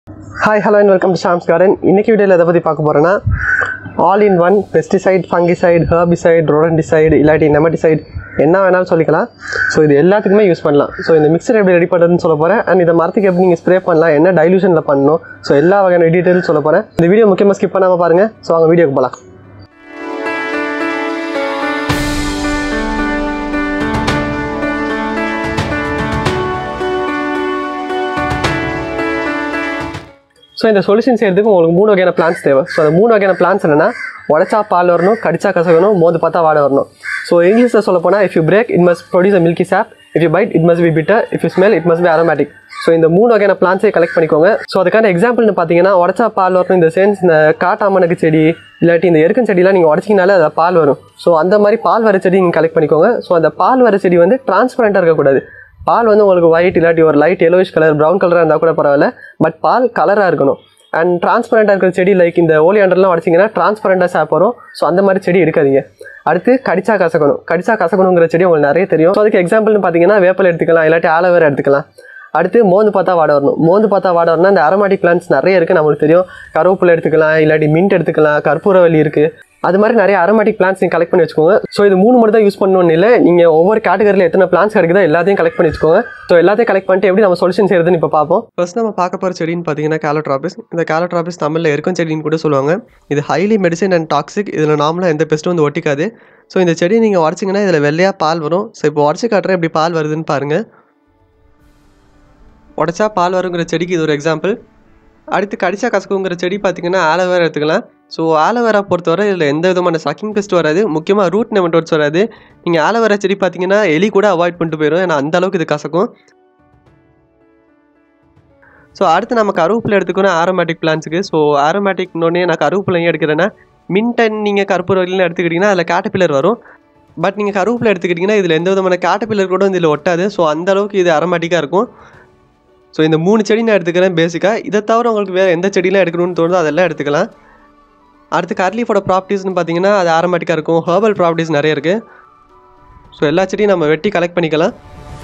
hi hello and welcome to Shams garden இன்னைக்கு வீடியோவில் எதை பற்றி பார்க்க போகிறேன்னா all in one pesticide fungicide herbicide rodenticide இல்லாட்டி நெமட்டிசைட் என்ன வேணாலும் சொல்லிக்கலாம் ஸோ இது எல்லாத்துக்குமே யூஸ் பண்ணலாம் ஸோ இந்த மிக்சர் எப்படி ரெடி பண்ணுறதுன்னு சொல்ல போகிறேன் அண்ட் இந்த மரத்துக்கு எப்படி நீங்கள் ஸ்ப்ரே பண்ணலாம் என்ன டைலூஷனில் பண்ணணும் ஸோ எல்லா வகையான டீட்டெயில்ஸ் சொல்ல போகிறேன் இந்த வீடியோ முக்கியமாக ஸ்கிப் பண்ணாமல் பாருங்கள் ஸோ அவங்க வீடியோக்கு போகலாம் ஸோ இந்த சொல்யூஷன் செய்யறதுக்கு உங்களுக்கு மூணு வகையான பிளான்ஸ் தேவை ஸோ அந்த மூணு வகையான பிளான்ஸ் என்னன்னா உடச்சா பால் வரணும் கடிச்சா கசகணும் மோது பார்த்தா வாட வரணும் ஸோ இங்கிலீஷில் சொல்ல போனால் if you break it must produce a milky sap if you bite it must be bitter if you smell it must be aromatic so இந்த மூணு வகையான பிளான்ஸை கலெக்ட் பண்ணிக்கோங்க ஸோ அதுக்கான எக்ஸாம்பிள்னு பார்த்தீங்கன்னா உடச்சா பால் வரணும் இந்த சென்ஸ் இந்த காட்டாமணக்கு செடி இல்லாட்டி இந்த எருக்கன் செடிலாம் நீங்கள் உடச்சிங்கனாலே அதில் பால் வரும் ஸோ அந்த மாதிரி பால் வர செடி நீங்கள் கலெக்ட் பண்ணிக்கோங்க ஸோ அந்த பால் வர செடி வந்து டிரான்ஸ்பரண்ட்டாக இருக்கக்கூடாது பால் வந்து உங்களுக்கு ஒயிட் இல்லாட்டி ஒரு லைட் எல்லோயிஷ் கலர் ப்ரௌன் கலராக இருந்தால் கூட பரவாயில்ல பட் பால் கலராக இருக்கணும் அண்ட் டிரான்ஸ்பரண்ட்டாக இருக்கிற செடி லைக் இந்த ஓலியாண்டர்லாம் உடச்சிங்கன்னா டிரான்ஸ்பரண்ட்டாக சாப் வரும் ஸோ அந்த மாதிரி செடி எடுக்காதீங்க அடுத்து கடிச்சா கசக்கணும் கடிச்சா கசக்கணுங்கிற செடி உங்களுக்கு நிறைய தெரியும் ஸோ அதுக்கு எக்ஸாம்பிள்னு பார்த்தீங்கன்னா வேப்பல் எடுத்துக்கலாம் இல்லாட்டி ஆலோவேரா எடுத்துக்கலாம் அடுத்து மோந்து பார்த்தா வாட வரணும் மோந்து பார்த்தா வாட வரணும்னா இந்த அரோமாட்டிக் பிளான்ஸ் நிறைய இருக்குது நம்மளுக்கு தெரியும் கருவேப்பிலை எடுத்துக்கலாம் இல்லாட்டி மின்ட் எடுத்துக்கலாம் கற்பூரவல்லி இருக்குது அது மாதிரி நிறைய அரோமேட்டிக் பிளான்ஸ் நீங்கள் கலெக்ட் பண்ணி வச்சுக்கோங்க ஸோ இது மூணு மட்டும் தான் யூஸ் பண்ணணும்னு இல்லை நீங்கள் ஒவ்வொரு கேட்டகரியில் எத்தனை பிளான்ஸ் கிடைக்குதோ எல்லாத்தையும் கலெக்ட் பண்ணி வச்சுக்கோங்க ஸோ எல்லாத்தையும் கலெக்ட் பண்ணிட்டு எப்படி நம்ம சொல்யூஷன் செய்யறதுன்னு இப்போ பார்ப்போம் ஃபர்ஸ்ட் நம்ம பார்க்க போகிற செடின்னு பார்த்தீங்கன்னா கேலட்ராபிஸ் இந்த கேலட்ராபிஸ் தமிழில் இருக்கும் செடின்னு கூட சொல்லுவாங்க இது ஹைலி மெடிசன் அண்ட் டாக்ஸிக் இதில் நார்மலாக எந்த பெஸ்ட்டும் வந்து ஒட்டிக்காது ஸோ இந்த செடி நீங்கள் உடச்சிங்கன்னா இதில் வெள்ளையாக பால் வரும் ஸோ இப்போ உடச்சி காட்டுறேன் எப்படி பால் வருதுன்னு பாருங்கள் உடச்சா பால் வருங்கிற செடிக்கு இது ஒரு எக்ஸாம்பிள் அடுத்து கடிச்சா கசக்குங்கிற செடி பார்த்தீங்கன்னா ஆலோவேரா எடுத்துக்கலாம் ஸோ ஆலோவேரா பொறுத்தவரை இதில் எந்த விதமான சக்கிங் பெஸ்ட் வராது முக்கியமாக ரூட் நெமட்டோட்ஸ் வராது நீங்கள் ஆலோவேரா செடி பார்த்தீங்கன்னா எலி கூட அவாய்ட் பண்ணிட்டு போயிடும் ஏன்னா அந்த அளவுக்கு இது கசக்கும் ஸோ அடுத்து நம்ம கருவேப்பிலை எடுத்துக்கணும் ஆரோமேட்டிக் பிளான்ஸுக்கு ஸோ ஆரோமேட்டிக்னோடனே நான் கருவேப்பிலை ஏன் எடுக்கிறேன்னா மின்டன் நீங்கள் கற்பூரவல்லின்னு எடுத்துக்கிட்டிங்கன்னா அதில் கேட்டபில்லர் வரும் பட் நீங்கள் கருவேப்பிலை எடுத்துக்கிட்டிங்கன்னா இதில் எந்த விதமான கேட்டபில்லர் கூட இதில் ஒட்டாது ஸோ அந்த அளவுக்கு இது அரோமேட்டிக்காக இருக்கும் ஸோ இந்த மூணு செடி நான் எடுத்துக்கிறேன் பேசிக்காக இதை தவிர உங்களுக்கு வேறு எந்த செடியெலாம் எடுக்கணும்னு தோணுதோ அதெல்லாம் எடுத்துக்கலாம் அடுத்து கர்லீஃபோட ப்ராப்பர்ட்டிஸ்னு பார்த்தீங்கன்னா அது ஆரோமேட்டிக்காக இருக்கும் ஹர்பல் ப்ராப்பர்ட்டிஸ் நிறைய இருக்குது ஸோ எல்லா செடியும் நம்ம வெட்டி கலெக்ட் பண்ணிக்கலாம்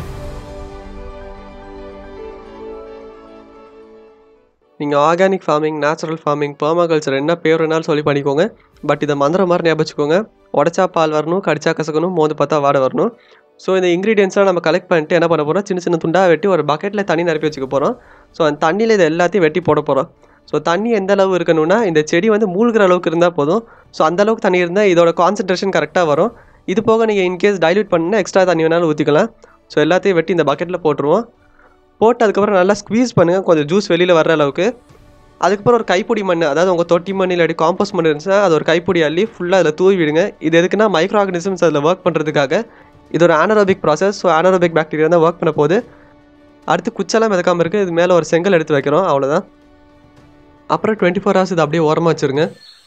நீங்கள் organic farming natural farming permaculture என்ன பேர் வேணாலும் சொல்லி பண்ணிக்கோங்க பட் இதை மந்திரம் மாதிரி ஞாபகம் வச்சுக்கோங்க உடச்சா பால் வரணும் கடிச்சா கசக்கணும் மோந்து பார்த்தா வாட வரணும் ஸோ இந்த இன்க்ரீடியன்ஸ்லாம் நம்ம கலெக்ட் பண்ணிட்டு என்ன பண்ண போகிறோம் சின்ன சின்ன துண்டாக வெட்டி ஒரு பக்கெட்டில் தண்ணி நிரப்பி வச்சுக்க போகிறோம் ஸோ அந்த தண்ணியில் இது எல்லாத்தையும் வெட்டி போட போகிறோம் ஸோ தண்ணி எந்த அளவு இருக்கணும்னா இந்த செடி வந்து மூழ்கிற அளவுக்கு இருந்தால் போதும் ஸோ அந்த அளவுக்கு தண்ணி இருந்தால் இதோட கான்சன்ட்ரேஷன் கரெக்டாக வரும் இது போக நீங்கள் இன்கேஸ் டைல்யூட் பண்ணால் எக்ஸ்ட்ரா தண்ணி வேணாலும் ஊற்றிக்கலாம் ஸோ எல்லாத்தையும் வெட்டி இந்த பக்கெட்டில் போட்டுருவோம் போட்டு அதுக்கப்புறம் நல்லா ஸ்க்வீஸ் பண்ணுங்கள் கொஞ்சம் ஜூஸ் வெளியில் வர்ற அளவுக்கு அதுக்கப்புறம் ஒரு கைப்பொடி மண் அதாவது உங்கள் தொட்டி மண் இல்லாட்டி காம்போஸ்ட் மண் இருந்துச்சுன்னா அது ஒரு கைப்பொடி அள்ளி ஃபுல்லாக அதில் தூவி விடுங்க இது எதுக்குன்னா மைக்ரோ ஆர்கனிசம்ஸ் அதில் ஒர்க் பண்ணுறதுக்காக இது ஒரு anaerobic process so anaerobic bacteria தான் ஒர்க் பண்ண போகுது அடுத்து குச்செல்லாம் மிதக்காமல் இருக்குது இது மேலே ஒரு செங்கல் எடுத்து வைக்கிறோம் அவ்வளோதான் அப்புறம் டுவெண்ட்டி ஃபோர் ஹவர்ஸ் இது அப்படியே ஓரமாக வச்சுருங்க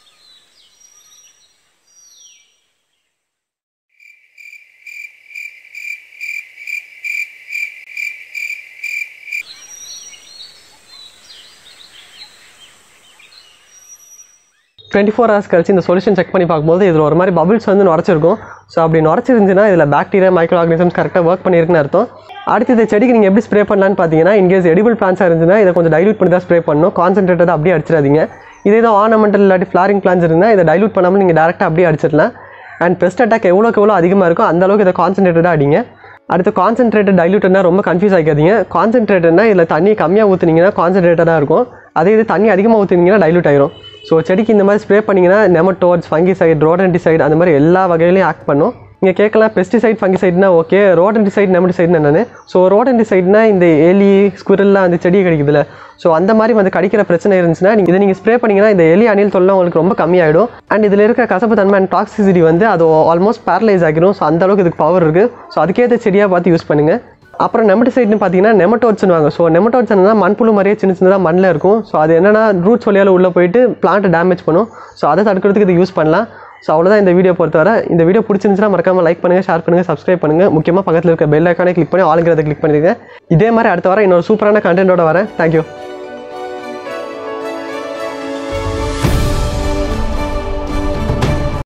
டுவெண்ட்டி ஃபோர் ஹவர்ஸ் கழிச்சு இந்த சொல்யூஷன் செக் பண்ணி பார்க்கும்போது இதில் ஒரு மாதிரி பபிள்ஸ் வந்து நுரைச்சிருக்கும் ஸோ அப்படி நுரைச்சிருந்துச்சுன்னா இதில் பாக்டீரியா மைக்ரோ ஆர்கனிசம்ஸ் கரெக்டாக ஒர்க் பண்ணியிருக்குன்னு அர்த்தம் அடுத்து இந்த செடிக்கு நீங்கள் எப்படி ஸ்ப்ரே பண்ணலான்னு பார்த்தீங்கன்னா இன்கேஸ் எடிபிள் பிளான்ஸாக இருந்துச்சுன்னா இதை கொஞ்சம் டைலூட் பண்ணி தான் ஸ்ப்ரே பண்ணணும் கான்சன்ட்ரேட்டட் அப்படியே அடிச்சிடாதீங்க இதே தான் ஆர்னமெண்டல் இல்லாட்டி ஃப்ளாரிங் பிளான்ஸ் இருந்தால் இதை டைலூட் பண்ணாமல் நீங்கள் டேரெக்டாக அப்படியே அடிச்சிடலாம் அண்ட் பெஸ்ட் அட்டாக் எவ்வளோக்கு எவ்வளோ அதிகமாக இருக்கோ அந்த அளவுக்கு இதை கான்சன்ட்ரேட்டடாக அடிங்க அடுத்து கான்சன்ட்ரேட்டட் டைலூட்னா ரொம்ப கன்ஃபியூஸ் ஆகிக்காதீங்க கான்சன்ட்ரேட்டட்னா இதில் தண்ணி கம்மியாக ஊற்றுனீங்கன்னா கான்சன்ட்ரேட்டடாக இருக்கும் அதே இது தண்ணி அதிகமாக ஊற்றுனீங்கன்னா டைலூட் ஆயிரும் ஸோ செடிக்கு இந்த மாதிரி ஸ்ப்ரே பண்ணிங்கன்னா நெமட்டோட்ஸ் ஃபங்கிசைட் ரோடன்டிசைட் அந்த மாதிரி எல்லா வகையிலையும் ஆக்ட் பண்ணும் நீங்கள் கேட்கலாம் பெஸ்டிசைட் ஃபங்கிசைட்னா ஓகே ரோடன்டிசைட் நெமட்டிசைட் என்னென்னு ஸோ ரோடன்டிசைட்னா இந்த எலி ஸ்குரல்லாம் அந்த செடி கிடைக்குதுல்ல ஸோ அந்த மாதிரி வந்து கடிக்கிற பிரச்சனை இருந்துச்சுன்னா நீங்கள் இதை நீங்கள் ஸ்ப்ரே பண்ணிங்கன்னா இந்த எலி அணில் தொல்லை உங்களுக்கு ரொம்ப கம்மியாயிடும் அண்ட் இதில் இருக்க கசப்பு தன்மை அண்ட் டாக்ஸிசிட்டி வந்து அது ஆல்மோஸ்ட் பேரலைஸ் ஆகிடும் ஸோ அந்த அளவுக்கு இதுக்கு பவர் இருக்குது ஸோ அதுக்கேற்ற செடியாக பார்த்து யூஸ் பண்ணுங்கள் அப்புறம் நெமட்டிசைட்னு பார்த்தீங்கன்னா நெமட்டோட்ஸ்னு வாங்க ஸோ நெமட்டோட்ஸ் என்னன்னா மண்புழு மாதிரியே சின்ன சின்னதாக மண்ணில் இருக்கும் ஸோ அது என்னன்னா ரூட்ஸ் வழியால் உள்ளே போயிட்டு பிளான்ட்டை டேமேஜ் பண்ணும் ஸோ அதை தடுக்கிறதுக்கு இது யூஸ் பண்ணலாம் ஸோ அவ்வளோதான் இந்த வீடியோ பொறுத்தவரை இந்த வீடியோ பிடிச்சிருந்துச்சுன்னா மறக்காம லைக் பண்ணுங்கள் ஷேர் பண்ணுங்கள் சப்ஸ்கிரைப் பண்ணுங்கள் முக்கியமாக பக்கத்தில் இருக்க பெல் ஐக்கானே கிளிக் பண்ணி ஆளுங்கிறத கிளிக் பண்ணிடுங்க இதே மாதிரி அடுத்த வாரம் இன்னொரு சூப்பரான கண்டென்ட்டோட வரேன் தேங்க்யூ